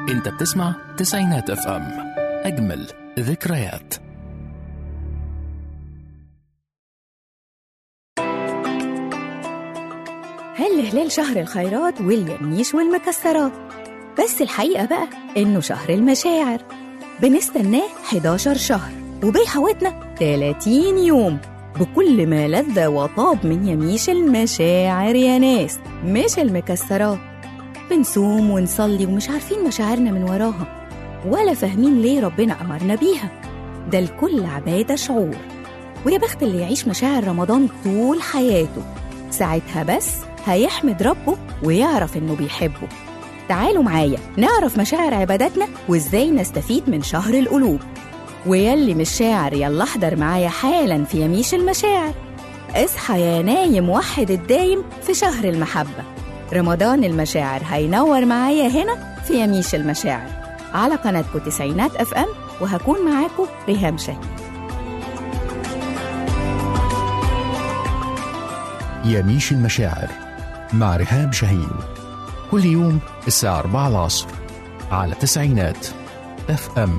انت بتسمع تسعينات اف ام اجمل ذكريات هل هلال شهر الخيرات واليمنيش والمكسرات بس الحقيقة بقى إنه شهر المشاعر بنستناه 11 شهر وبيحوطنا 30 يوم بكل ما لذ وطاب من يميش المشاعر يا ناس مش المكسرات بنصوم ونصلي ومش عارفين مشاعرنا من وراها ولا فاهمين ليه ربنا أمرنا بيها ده الكل عبادة شعور ويا بخت اللي يعيش مشاعر رمضان طول حياته ساعتها بس هيحمد ربه ويعرف إنه بيحبه تعالوا معايا نعرف مشاعر عباداتنا وإزاي نستفيد من شهر القلوب ويلي مش شاعر يلا احضر معايا حالا في يميش المشاعر اصحى يا نايم وحد الدايم في شهر المحبة رمضان المشاعر هينور معايا هنا في يميش المشاعر على قناتكم تسعينات اف ام وهكون معاكم ريهام شاهين يميش المشاعر مع رهام شاهين كل يوم الساعة 4 العصر على تسعينات اف ام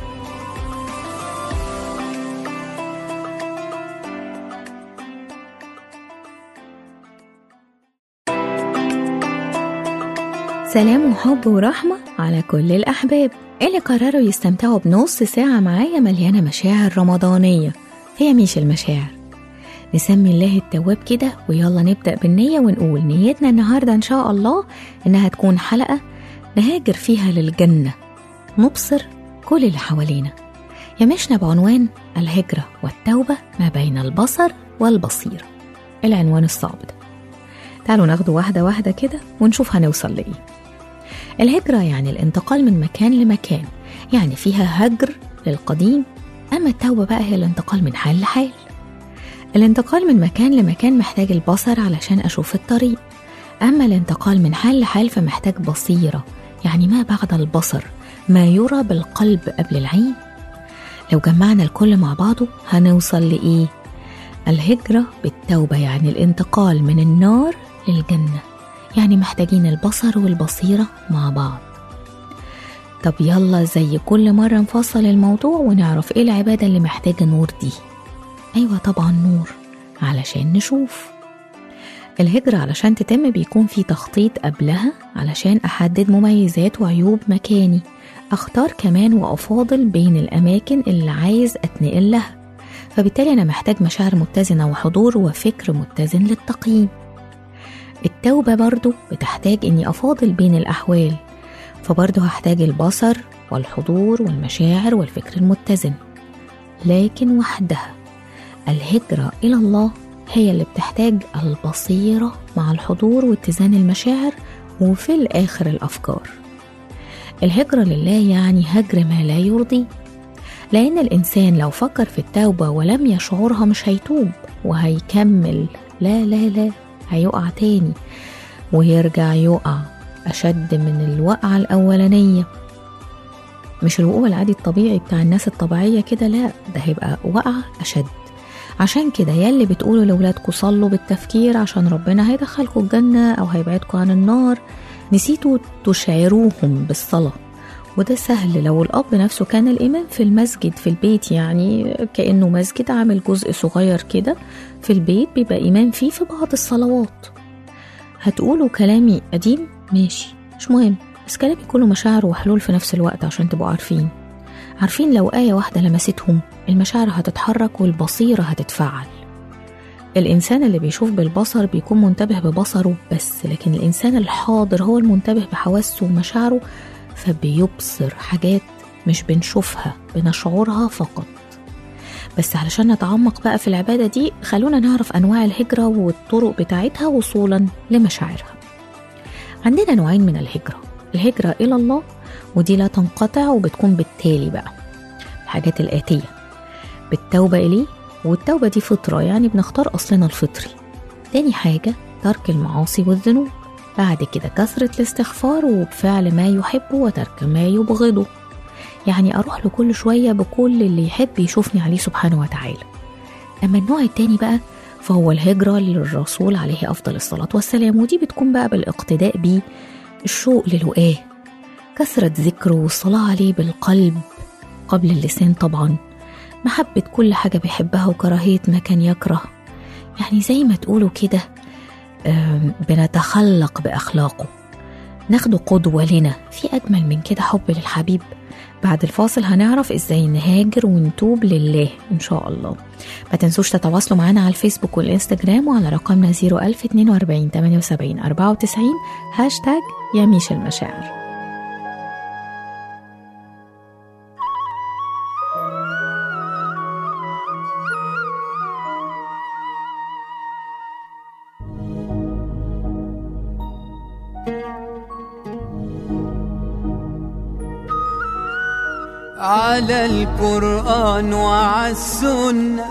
سلام وحب ورحمة على كل الأحباب اللي قرروا يستمتعوا بنص ساعة معايا مليانة مشاعر رمضانية في يميش المشاعر نسمي الله التواب كده ويلا نبدأ بالنية ونقول نيتنا النهاردة إن شاء الله إنها تكون حلقة نهاجر فيها للجنة نبصر كل اللي حوالينا يمشنا بعنوان الهجرة والتوبة ما بين البصر والبصيرة العنوان الصعب ده تعالوا ناخده واحدة واحدة كده ونشوف هنوصل لإيه الهجرة يعني الانتقال من مكان لمكان يعني فيها هجر للقديم أما التوبة بقى هي الانتقال من حال لحال الانتقال من مكان لمكان محتاج البصر علشان أشوف الطريق أما الانتقال من حال لحال فمحتاج بصيرة يعني ما بعد البصر ما يرى بالقلب قبل العين لو جمعنا الكل مع بعضه هنوصل لإيه؟ الهجرة بالتوبة يعني الانتقال من النار للجنة يعني محتاجين البصر والبصيرة مع بعض طب يلا زي كل مرة نفصل الموضوع ونعرف ايه العبادة اللي محتاجة نور دي أيوة طبعا نور علشان نشوف الهجرة علشان تتم بيكون في تخطيط قبلها علشان أحدد مميزات وعيوب مكاني أختار كمان وأفاضل بين الأماكن اللي عايز أتنقل لها فبالتالي أنا محتاج مشاعر متزنة وحضور وفكر متزن للتقييم التوبة برضو بتحتاج إني أفاضل بين الأحوال فبرضو هحتاج البصر والحضور والمشاعر والفكر المتزن لكن وحدها الهجرة إلى الله هي اللي بتحتاج البصيرة مع الحضور واتزان المشاعر وفي الآخر الأفكار الهجرة لله يعني هجر ما لا يرضي لأن الإنسان لو فكر في التوبة ولم يشعرها مش هيتوب وهيكمل لا لا لا هيقع تاني ويرجع يقع أشد من الوقعة الأولانية مش الوقوع العادي الطبيعي بتاع الناس الطبيعية كده لا ده هيبقى وقعة أشد عشان كده يلي بتقولوا لولادكم صلوا بالتفكير عشان ربنا هيدخلكم الجنة أو هيبعدكم عن النار نسيتوا تشعروهم بالصلاة وده سهل لو الأب نفسه كان الإمام في المسجد في البيت يعني كأنه مسجد عامل جزء صغير كده في البيت بيبقى إمام فيه في بعض الصلوات هتقولوا كلامي قديم ماشي مش مهم بس كلامي كله مشاعر وحلول في نفس الوقت عشان تبقوا عارفين عارفين لو آية واحدة لمستهم المشاعر هتتحرك والبصيرة هتتفعل الإنسان اللي بيشوف بالبصر بيكون منتبه ببصره بس لكن الإنسان الحاضر هو المنتبه بحواسه ومشاعره فبيبصر حاجات مش بنشوفها بنشعرها فقط بس علشان نتعمق بقى في العبادة دي خلونا نعرف أنواع الهجرة والطرق بتاعتها وصولا لمشاعرها عندنا نوعين من الهجرة الهجرة إلى الله ودي لا تنقطع وبتكون بالتالي بقى الحاجات الآتية بالتوبة إليه والتوبة دي فطرة يعني بنختار أصلنا الفطري تاني حاجة ترك المعاصي والذنوب بعد كده كثرة الاستغفار وبفعل ما يحبه وترك ما يبغضه يعني أروح له كل شوية بكل اللي يحب يشوفني عليه سبحانه وتعالى أما النوع التاني بقى فهو الهجرة للرسول عليه أفضل الصلاة والسلام ودي بتكون بقى بالاقتداء بيه الشوق للقاه كثرة ذكره والصلاة عليه بالقلب قبل اللسان طبعا محبة كل حاجة بيحبها وكراهية ما كان يكره يعني زي ما تقولوا كده آم، بنتخلق بأخلاقه ناخده قدوة لنا في أجمل من كده حب للحبيب بعد الفاصل هنعرف ازاي نهاجر ونتوب لله ان شاء الله ما تنسوش تتواصلوا معنا على الفيسبوك والانستجرام وعلى رقمنا 01042 78 94 هاشتاج يميش المشاعر على القرآن وعلى السنة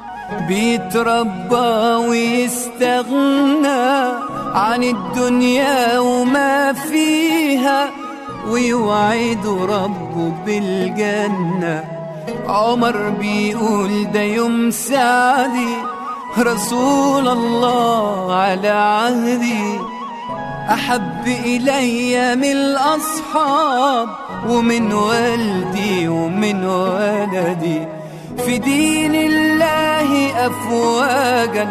بيتربى ويستغنى عن الدنيا وما فيها ويوعد ربه بالجنة عمر بيقول ده يوم سعدي رسول الله على عهدي أحب إلي من الأصحاب ومن والدي ومن ولدي في دين الله أفواجا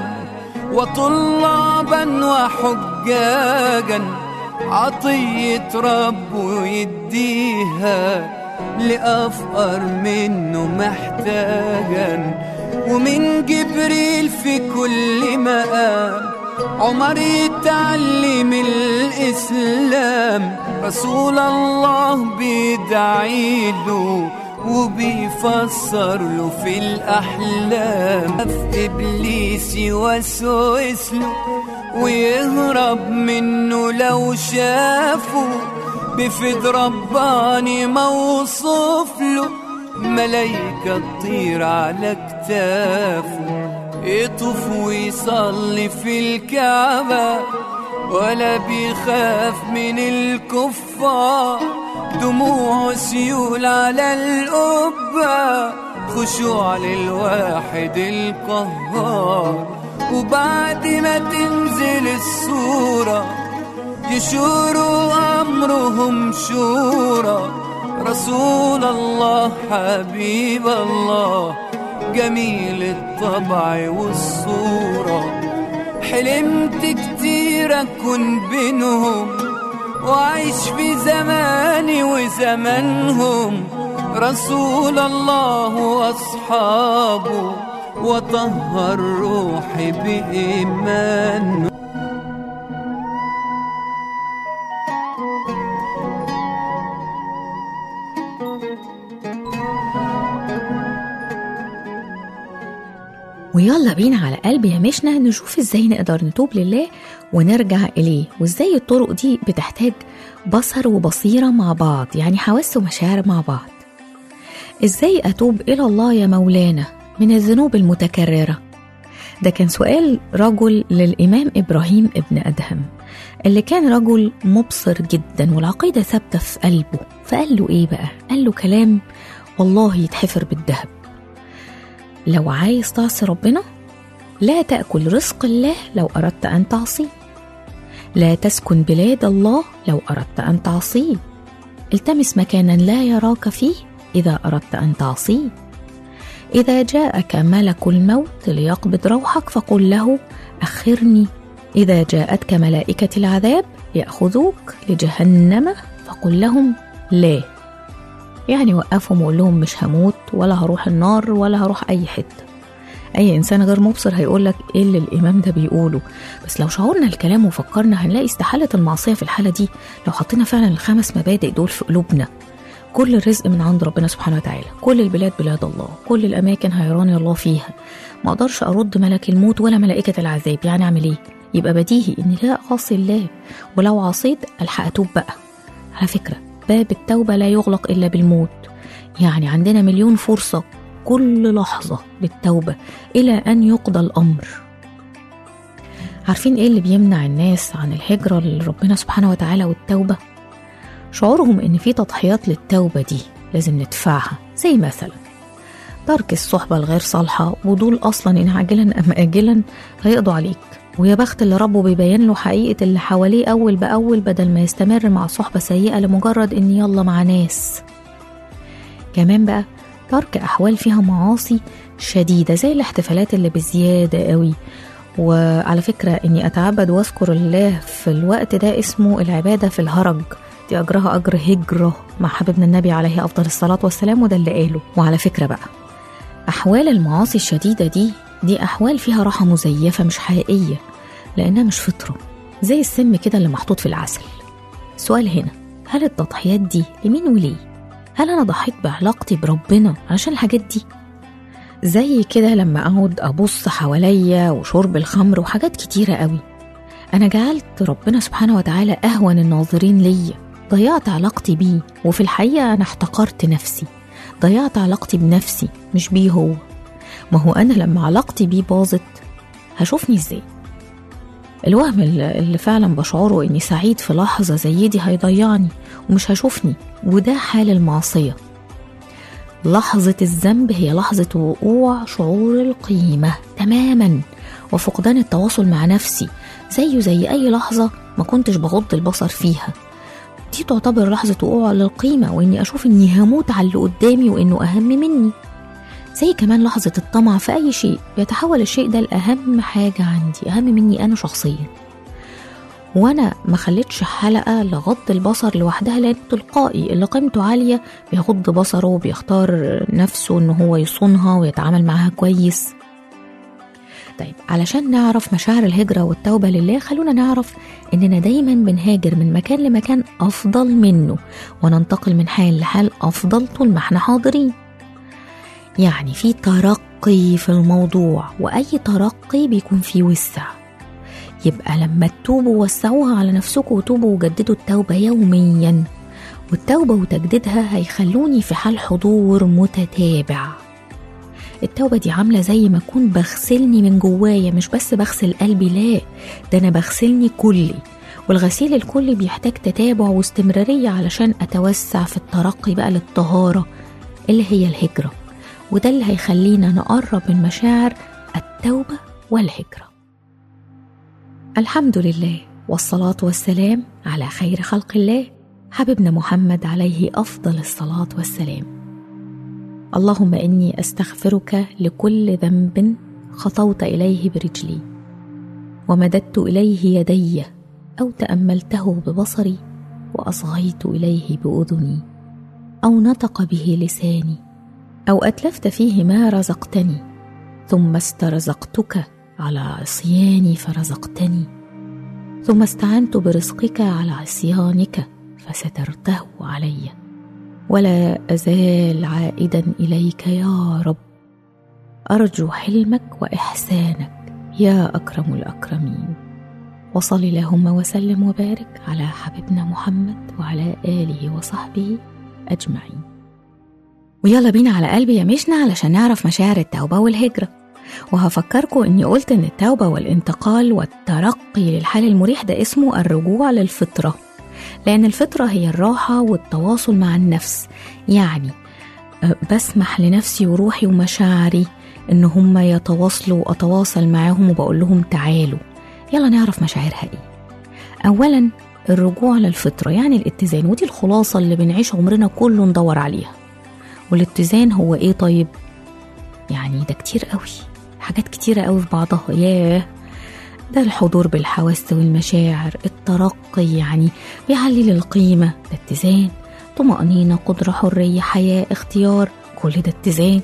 وطلابا وحجاجا عطية ربه يديها لأفقر منه محتاجا ومن جبريل في كل مقام عمر يتعلم الإسلام رسول الله بيدعي له وبيفسر له في الأحلام في إبليس يوسوس له ويهرب منه لو شافه بفد رباني موصوف له ملايكة تطير على كتافه يطوف ويصلي في الكعبة ولا بيخاف من الكفار دموع سيول على القبة خشوع للواحد القهار وبعد ما تنزل الصورة يشوروا أمرهم شورى رسول الله حبيب الله جميل الطبع والصورة حلمت كتير أكون بينهم وعيش في زماني وزمانهم رسول الله وأصحابه وطهر روحي بإيمانه ويلا بينا على قلب يمشنا نشوف ازاي نقدر نتوب لله ونرجع إليه وازاي الطرق دي بتحتاج بصر وبصيرة مع بعض يعني حواس ومشاعر مع بعض ازاي أتوب إلى الله يا مولانا من الذنوب المتكررة ده كان سؤال رجل للإمام إبراهيم ابن أدهم اللي كان رجل مبصر جدا والعقيدة ثابتة في قلبه فقال له إيه بقى؟ قال له كلام والله يتحفر بالذهب لو عايز تعصي ربنا لا تأكل رزق الله لو أردت أن تعصيه لا تسكن بلاد الله لو أردت أن تعصيه التمس مكانا لا يراك فيه إذا أردت أن تعصيه إذا جاءك ملك الموت ليقبض روحك فقل له أخرني إذا جاءتك ملائكة العذاب يأخذوك لجهنم فقل لهم لا يعني وقفهم وقول لهم مش هموت ولا هروح النار ولا هروح أي حتة أي إنسان غير مبصر هيقول لك إيه اللي الإمام ده بيقوله بس لو شعورنا الكلام وفكرنا هنلاقي استحالة المعصية في الحالة دي لو حطينا فعلا الخمس مبادئ دول في قلوبنا كل الرزق من عند ربنا سبحانه وتعالى كل البلاد بلاد الله كل الأماكن هيراني الله فيها ما أقدرش أرد ملك الموت ولا ملائكة العذاب يعني أعمل إيه يبقى بديهي إني لا أعصي الله ولو عصيت ألحق أتوب بقى على فكرة باب التوبة لا يغلق إلا بالموت يعني عندنا مليون فرصة كل لحظة للتوبة إلى أن يقضى الأمر عارفين إيه اللي بيمنع الناس عن الهجرة لربنا سبحانه وتعالى والتوبة؟ شعورهم إن في تضحيات للتوبة دي لازم ندفعها زي مثلا ترك الصحبة الغير صالحة ودول أصلا إن عاجلا أم آجلا هيقضوا عليك ويا بخت اللي ربه بيبين له حقيقة اللي حواليه أول بأول بدل ما يستمر مع صحبة سيئة لمجرد إن يلا مع ناس كمان بقى ترك أحوال فيها معاصي شديدة زي الاحتفالات اللي بزيادة قوي وعلى فكرة إني أتعبد وأذكر الله في الوقت ده اسمه العبادة في الهرج دي أجرها أجر هجرة مع حبيبنا النبي عليه أفضل الصلاة والسلام وده اللي قاله وعلى فكرة بقى أحوال المعاصي الشديدة دي دي أحوال فيها راحة مزيفة مش حقيقية لأنها مش فطرة زي السم كده اللي محطوط في العسل السؤال هنا هل التضحيات دي لمين وليه؟ هل أنا ضحيت بعلاقتي بربنا علشان الحاجات دي؟ زي كده لما أقعد أبص حواليا وشرب الخمر وحاجات كتيرة قوي أنا جعلت ربنا سبحانه وتعالى أهون الناظرين ليا ضيعت علاقتي بيه وفي الحقيقة أنا احتقرت نفسي ضيعت علاقتي بنفسي مش بيه هو ما هو أنا لما علاقتي بيه باظت هشوفني إزاي الوهم اللي اللي فعلا بشعره إني سعيد في لحظة زي دي هيضيعني ومش هشوفني وده حال المعصية لحظة الذنب هي لحظة وقوع شعور القيمة تماما وفقدان التواصل مع نفسي زيه زي أي لحظة ما كنتش بغض البصر فيها دي تعتبر لحظة وقوع للقيمة وإني أشوف إني هموت على اللي قدامي وإنه أهم مني زي كمان لحظة الطمع في أي شيء بيتحول الشيء ده لأهم حاجة عندي أهم مني أنا شخصيا وأنا ما خليتش حلقة لغض البصر لوحدها لأن تلقائي اللي قيمته عالية بيغض بصره وبيختار نفسه إن هو يصونها ويتعامل معاها كويس طيب علشان نعرف مشاعر الهجرة والتوبة لله خلونا نعرف إننا دايما بنهاجر من مكان لمكان أفضل منه وننتقل من حال لحال أفضل طول ما احنا حاضرين يعني في ترقي في الموضوع وأي ترقي بيكون فيه وسع يبقى لما تتوبوا وسعوها على نفسكم وتوبوا وجددوا التوبة يوميا والتوبة وتجديدها هيخلوني في حال حضور متتابع التوبة دي عاملة زي ما أكون بغسلني من جوايا مش بس بغسل قلبي لا ده أنا بغسلني كلي والغسيل الكلي بيحتاج تتابع واستمرارية علشان أتوسع في الترقي بقى للطهارة اللي هي الهجرة وده اللي هيخلينا نقرب من مشاعر التوبة والهجرة الحمد لله والصلاة والسلام على خير خلق الله حبيبنا محمد عليه أفضل الصلاة والسلام اللهم إني أستغفرك لكل ذنب خطوت إليه برجلي ومددت إليه يدي أو تأملته ببصري وأصغيت إليه بأذني أو نطق به لساني أو أتلفت فيه ما رزقتني ثم استرزقتك على عصياني فرزقتني ثم استعنت برزقك على عصيانك فسترته علي ولا أزال عائدا إليك يا رب أرجو حلمك وإحسانك يا أكرم الأكرمين وصل اللهم وسلم وبارك على حبيبنا محمد وعلى آله وصحبه أجمعين ويلا بينا على قلبي يا مشنا علشان نعرف مشاعر التوبة والهجرة وهفكركم اني قلت ان التوبة والانتقال والترقي للحال المريح ده اسمه الرجوع للفطرة لأن الفطرة هي الراحة والتواصل مع النفس يعني أه، بسمح لنفسي وروحي ومشاعري ان هم يتواصلوا واتواصل معاهم وبقول لهم تعالوا يلا نعرف مشاعرها ايه اولا الرجوع للفطرة يعني الاتزان ودي الخلاصة اللي بنعيش عمرنا كله ندور عليها والاتزان هو ايه طيب يعني ده كتير قوي حاجات كتيرة قوي في بعضها ياه ده الحضور بالحواس والمشاعر الترقي يعني بيعلي للقيمة ده اتزان طمأنينة قدرة حرية حياة اختيار كل ده اتزان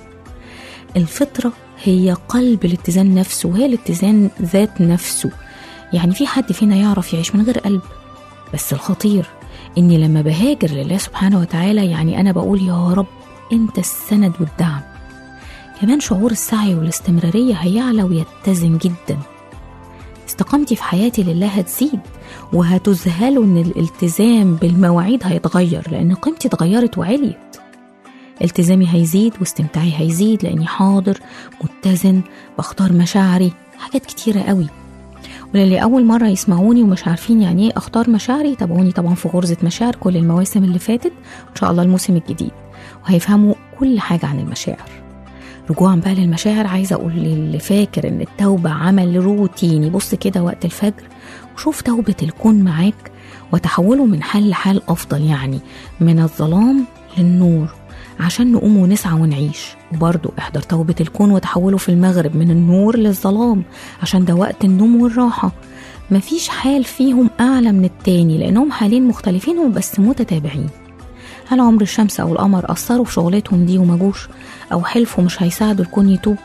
الفطرة هي قلب الاتزان نفسه وهي الاتزان ذات نفسه يعني في حد فينا يعرف يعيش من غير قلب بس الخطير اني لما بهاجر لله سبحانه وتعالى يعني انا بقول يا رب انت السند والدعم كمان شعور السعي والاستمرارية هيعلى ويتزن جدا استقامتي في حياتي لله هتزيد وهتذهلوا ان الالتزام بالمواعيد هيتغير لان قيمتي اتغيرت وعليت التزامي هيزيد واستمتاعي هيزيد لاني حاضر متزن بختار مشاعري حاجات كتيرة قوي وللي أول مرة يسمعوني ومش عارفين يعني إيه أختار مشاعري تابعوني طبعا في غرزة مشاعر كل المواسم اللي فاتت وإن شاء الله الموسم الجديد وهيفهموا كل حاجة عن المشاعر رجوعا بقى للمشاعر عايزة أقول للي فاكر إن التوبة عمل روتيني بص كده وقت الفجر وشوف توبة الكون معاك وتحوله من حال لحال أفضل يعني من الظلام للنور عشان نقوم ونسعى ونعيش وبرضه احضر توبة الكون وتحوله في المغرب من النور للظلام عشان ده وقت النوم والراحة مفيش حال فيهم أعلى من التاني لأنهم حالين مختلفين وبس متتابعين هل عمر الشمس أو القمر أثروا في شغلتهم دي وما جوش أو حلفوا مش هيساعدوا الكون يتوب؟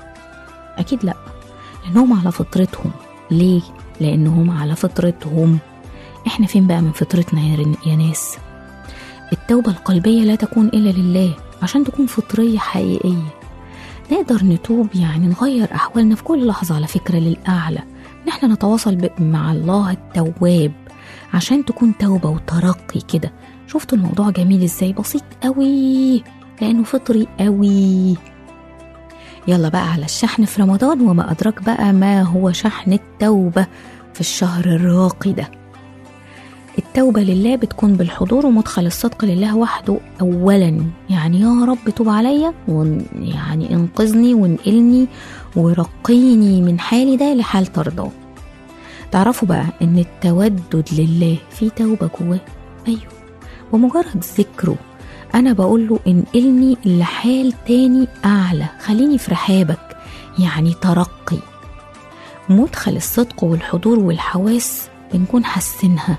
أكيد لأ لأنهم على فطرتهم ليه؟ لأنهم على فطرتهم إحنا فين بقى من فطرتنا يا, يا ناس؟ التوبة القلبية لا تكون إلا لله عشان تكون فطرية حقيقية نقدر نتوب يعني نغير أحوالنا في كل لحظة على فكرة للأعلى إن إحنا نتواصل مع الله التواب عشان تكون توبة وترقي كده شفتوا الموضوع جميل ازاي بسيط قوي لانه فطري قوي يلا بقى على الشحن في رمضان وما ادراك بقى ما هو شحن التوبه في الشهر الراقي ده التوبه لله بتكون بالحضور ومدخل الصدق لله وحده اولا يعني يا رب توب عليا يعني انقذني وانقلني ورقيني من حالي ده لحال ترضاه تعرفوا بقى ان التودد لله في توبه جواه ايوه بمجرد ذكره أنا بقول له انقلني لحال تاني أعلى خليني في رحابك يعني ترقي مدخل الصدق والحضور والحواس بنكون حاسينها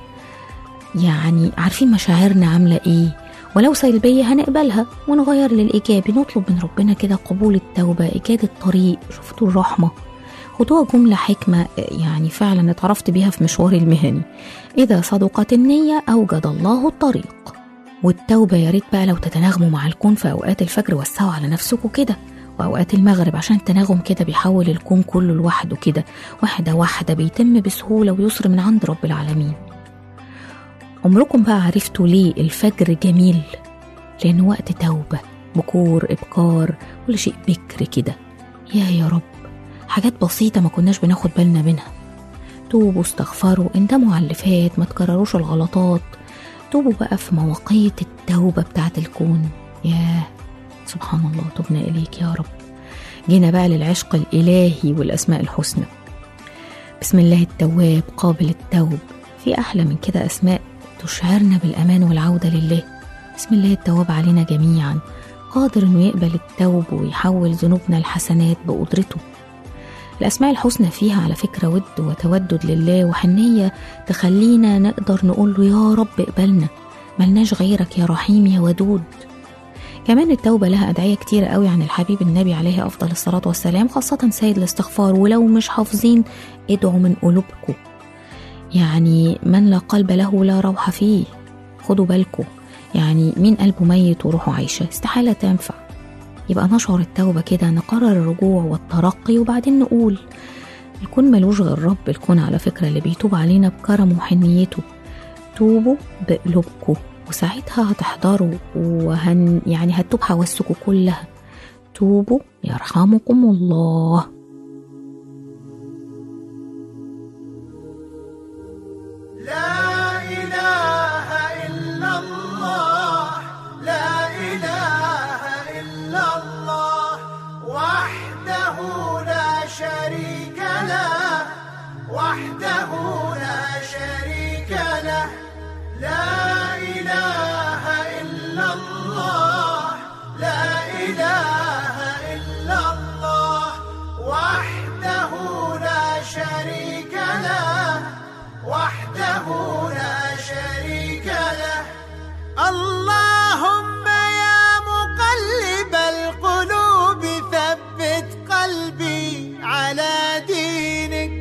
يعني عارفين مشاعرنا عاملة إيه ولو سلبية هنقبلها ونغير للإيجابي نطلب من ربنا كده قبول التوبة إيجاد الطريق شفتوا الرحمة خدوها جملة حكمة يعني فعلا اتعرفت بيها في مشواري المهني إذا صدقت النية أوجد الله الطريق والتوبة يا ريت بقى لو تتناغموا مع الكون في أوقات الفجر وسعوا على نفسكم كده وأوقات المغرب عشان التناغم كده بيحول الكون كله لوحده كده واحدة واحدة بيتم بسهولة ويسر من عند رب العالمين عمركم بقى عرفتوا ليه الفجر جميل لأنه وقت توبة بكور إبكار كل شيء بكر كده يا يا رب حاجات بسيطة ما كناش بناخد بالنا منها توبوا استغفروا اندموا على اللي فات ما تكرروش الغلطات توبوا بقى في مواقيت التوبة بتاعة الكون ياه سبحان الله تبنا إليك يا رب جينا بقى للعشق الإلهي والأسماء الحسنى بسم الله التواب قابل التوب في أحلى من كده أسماء تشعرنا بالأمان والعودة لله بسم الله التواب علينا جميعا قادر إنه يقبل التوب ويحول ذنوبنا الحسنات بقدرته الأسماء الحسنى فيها على فكرة ود وتودد لله وحنية تخلينا نقدر نقول له يا رب اقبلنا ملناش غيرك يا رحيم يا ودود كمان التوبة لها أدعية كتيرة قوي عن الحبيب النبي عليه أفضل الصلاة والسلام خاصة سيد الاستغفار ولو مش حافظين ادعوا من قلوبكم يعني من لا قلب له لا روح فيه خدوا بالكم يعني مين قلبه ميت وروحه عايشة استحالة تنفع يبقى نشعر التوبة كده نقرر الرجوع والترقي وبعدين نقول الكون ملوش غير رب الكون على فكرة اللي بيتوب علينا بكرمه وحنيته توبوا بقلوبكم وساعتها هتحضروا وهن يعني هتوب حواسكم كلها توبوا يرحمكم الله لا إله إلا الله لا إله إلا الله وحده لا شريك له وحده لا شريك له لا إله إلا الله لا إله إلا الله وحده لا شريك له وحده لا شريك له اللهم يا مقلب القلوب ثبت قلبي على دينك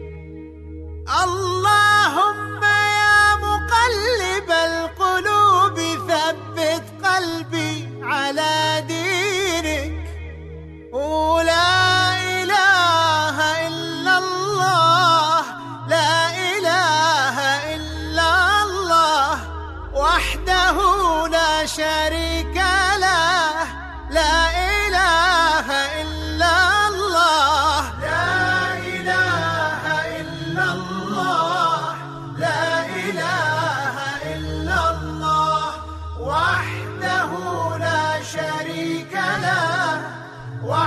اللهم يا مقلب القلوب ثبت قلبي على دينك ولا إله إلا الله لا إله إلا الله وحده لا شريك له لا إله إلا الله لا إله إلا الله لا إله إلا الله وحده لا شريك له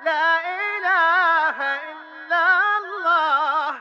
لا إله إلا الله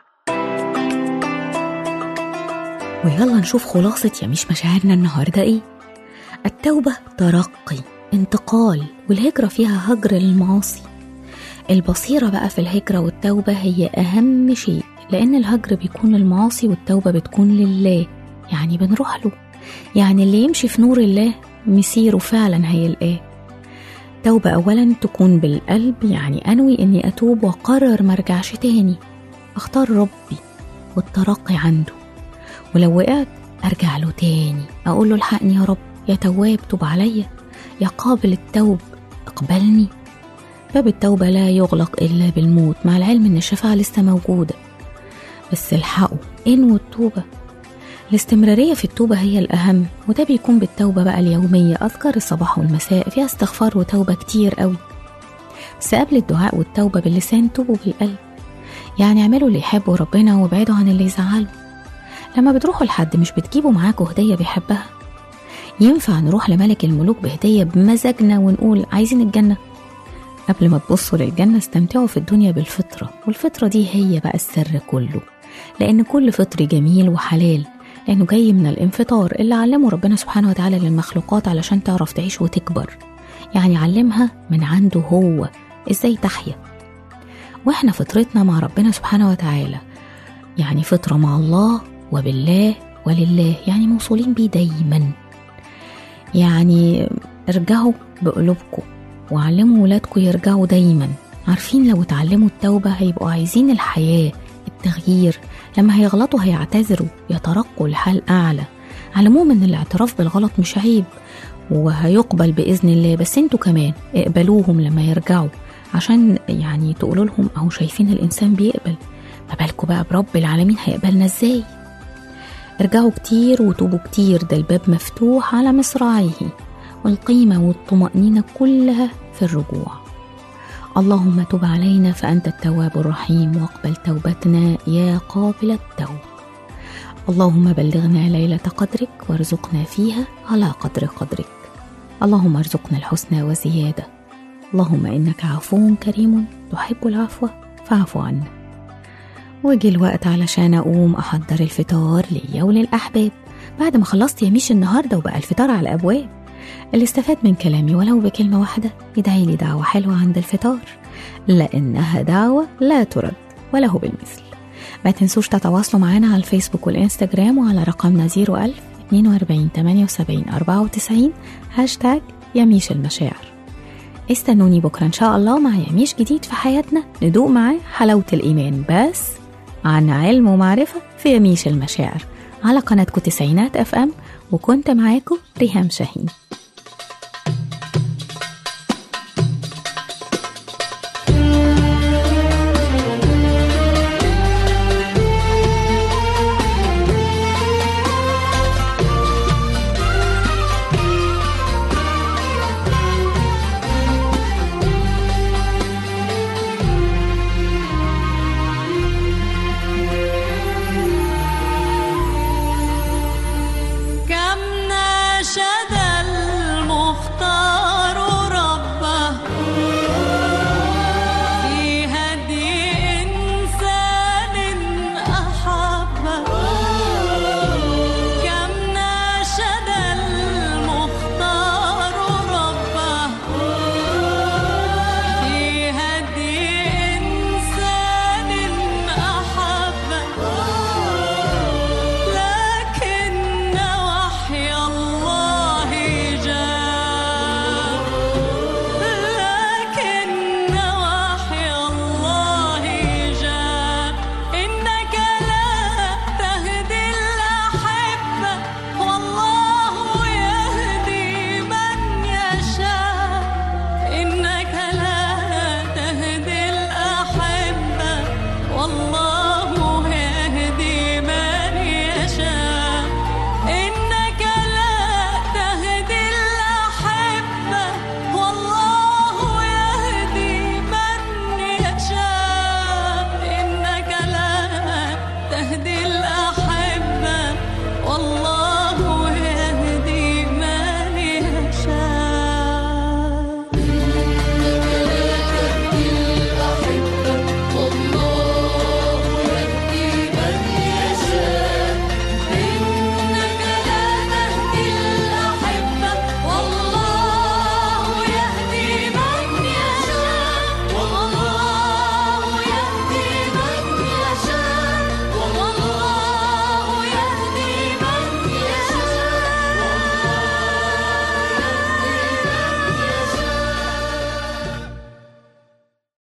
ويلا نشوف خلاصة يميش مشاعرنا النهاردة إيه التوبة ترقي انتقال والهجرة فيها هجر للمعاصي البصيرة بقى في الهجرة والتوبة هي أهم شيء لأن الهجر بيكون للمعاصي والتوبة بتكون لله يعني بنروح له يعني اللي يمشي في نور الله مسيره فعلا هيلقاه توبة أولا تكون بالقلب يعني أنوي إني أتوب وأقرر مرجعش تاني أختار ربي والترقي عنده ولو وقعت أرجع له تاني أقول له الحقني يا رب يا تواب توب عليا يا قابل التوب اقبلني باب التوبة لا يغلق إلا بالموت مع العلم إن الشفاعة لسه موجودة بس الحقوا انووا التوبة الاستمرارية في التوبة هي الأهم وده بيكون بالتوبة بقى اليومية أذكار الصباح والمساء فيها استغفار وتوبة كتير قوي بس قبل الدعاء والتوبة باللسان توبوا بالقلب يعني اعملوا اللي يحبوا ربنا وابعدوا عن اللي يزعله لما بتروحوا لحد مش بتجيبوا معاكوا هدية بيحبها ينفع نروح لملك الملوك بهدية بمزاجنا ونقول عايزين الجنة قبل ما تبصوا للجنة استمتعوا في الدنيا بالفطرة والفطرة دي هي بقى السر كله لأن كل فطر جميل وحلال لأنه جاي من الانفطار اللي علمه ربنا سبحانه وتعالى للمخلوقات علشان تعرف تعيش وتكبر يعني علمها من عنده هو ازاي تحيا واحنا فطرتنا مع ربنا سبحانه وتعالى يعني فطرة مع الله وبالله ولله يعني موصولين بيه دايما يعني ارجعوا بقلوبكم وعلموا ولادكم يرجعوا دايما عارفين لو اتعلموا التوبة هيبقوا عايزين الحياة التغيير لما هيغلطوا هيعتذروا يترقوا لحال أعلى علموهم إن الاعتراف بالغلط مش عيب وهيقبل بإذن الله بس انتوا كمان اقبلوهم لما يرجعوا عشان يعني تقولوا لهم أهو شايفين الإنسان بيقبل ما بالكوا بقى برب العالمين هيقبلنا إزاي ارجعوا كتير وتوبوا كتير ده الباب مفتوح على مصراعيه والقيمة والطمأنينة كلها في الرجوع اللهم تب علينا فأنت التواب الرحيم واقبل توبتنا يا قابل التوب اللهم بلغنا ليلة قدرك وارزقنا فيها على قدر قدرك اللهم ارزقنا الحسنى وزيادة اللهم إنك عفو كريم تحب العفو فاعف عنا وجي الوقت علشان أقوم أحضر الفطار ليا وللأحباب بعد ما خلصت يميش النهاردة وبقى الفطار على الأبواب اللي استفاد من كلامي ولو بكلمة واحدة يدعي لي دعوة حلوة عند الفطار لأنها دعوة لا ترد وله بالمثل ما تنسوش تتواصلوا معنا على الفيسبوك والإنستجرام وعلى رقمنا 01000 42 78 94 هاشتاج يميش المشاعر استنوني بكرة إن شاء الله مع يميش جديد في حياتنا ندوق معاه حلاوة الإيمان بس عن علم ومعرفة في يميش المشاعر على قناتكم تسعينات اف ام وكنت معاكم ريهام شاهين